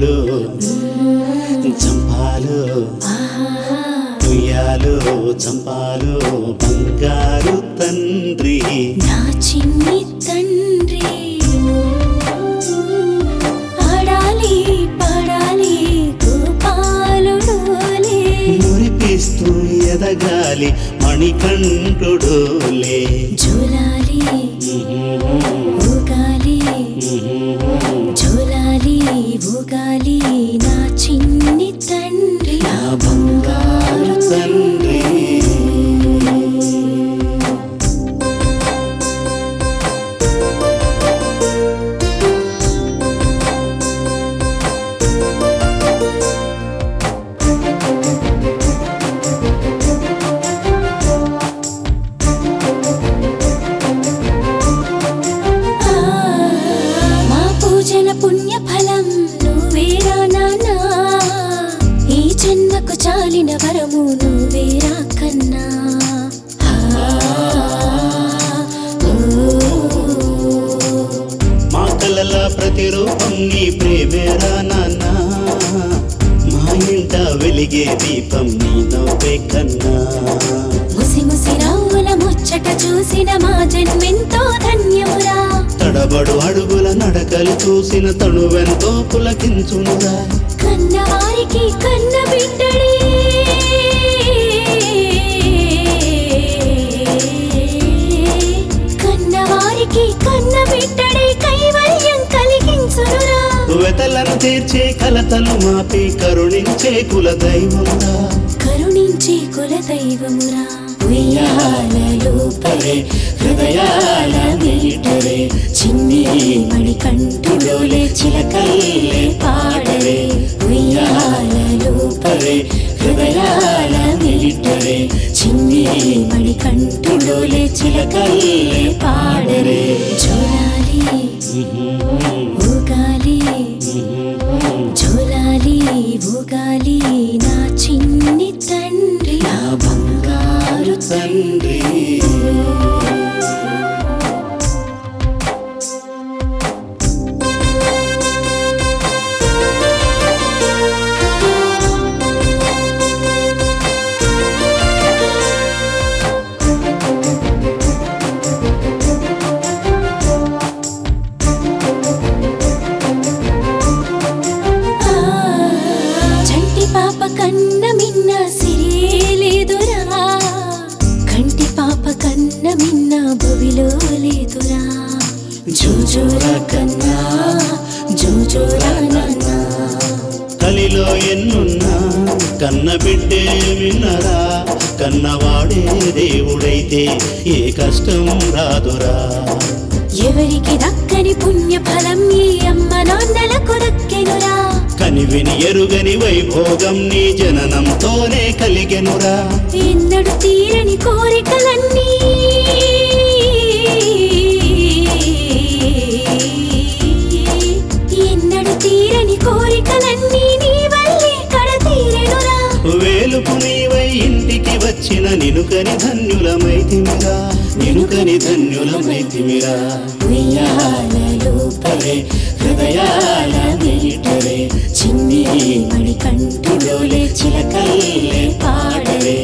చంపాలు చంపాలు ఉయ్యాలు చంపాలు బంగారు తండ్రి నా చిన్ని తండ్రి ఆడాలి పాడాలి గోపాలుడోలే మురిపిస్తూ ఎదగాలి మణికంఠుడోలే జోలాలి ఊగాలి జోలాలి ఊగాలి నా చిన్ని తండ్రి నా బంగారు తండ్రి ఆ, మా పూజల పుణ్య ఫలం నువ్వేరా నాన్నా ఈ జన్మకు చాలిన వరము నువ్వేరా కన్నా ఆ, ఓ, మా కలల ప్రతిరూపం నీ ప్రేమేరా నాన్న మా ఇంట వెలిగే దీపం నీ నవ్వే కన్నా ముసి ముసి నవ్వుల ముచ్చట చూసిన మా జన్మెంతో ధన్యమురా తడబడు అడుగుల నడకలు చూసిన తనువెంతో పులకించునురా కన్నవారికి కన్న బిడ్డడే కన్నవారికి కన్న బిడ్డడే కైవల్యం కలిగించునురా వెతలను తీర్చే కలతలు మాపి కరుణించే కుల దైవమురా కరుణించే కుల దైవమురా ఉయ్యాలలో పడే హృదయాల మీటరే చిన్ని మణి కంఠుడోలే చిలకల్లే పాడరే ఉయ్యాలలో పడే హృదయాల మీటరే చిన్ని మణి కంఠుడోలే చిలకల్లే పాడరే జోలాలి ఊగాలి జోలాలి ఊగాలి నా చిన్ని తండ్రి నా బంగారు తండ్రి ఆ, చంటి పాప కన్న మిన్న సిరేలేదురా కంటి పాప కన్న మిన్న భువిలో లేదురా జోజోరా కన్నా జోజోరా నాన్నా కలిలో ఎన్నున్నా కన్న బిడ్డే విన్నరా కన్నవాడే దేవుడైతే ఏ కష్టం రాదురా ఎవరికి దక్కని పుణ్య ఫలం ఈ అమ్మ నాన్నలకు దక్కెనురా కనివిని ఎరుగని వైభోగం నీ జననంతోనే కలిగెనురా ఎన్నడు తీరని కోరికలన్నీ ఎన్నడు తీరని కోరికలన్నీ నీ వల్లే కడ తీరెనురా వేలుపు నీవై ఇంటికి వచ్చిన నినుకని ధన్యులమైతిమిరా నినుకని ధన్యులమైతిమిరా ఉయ్యాలలో పడే హృదయాల మీటరే చిన్ని మణి కంఠులోలే చిలకల్లే పాడరే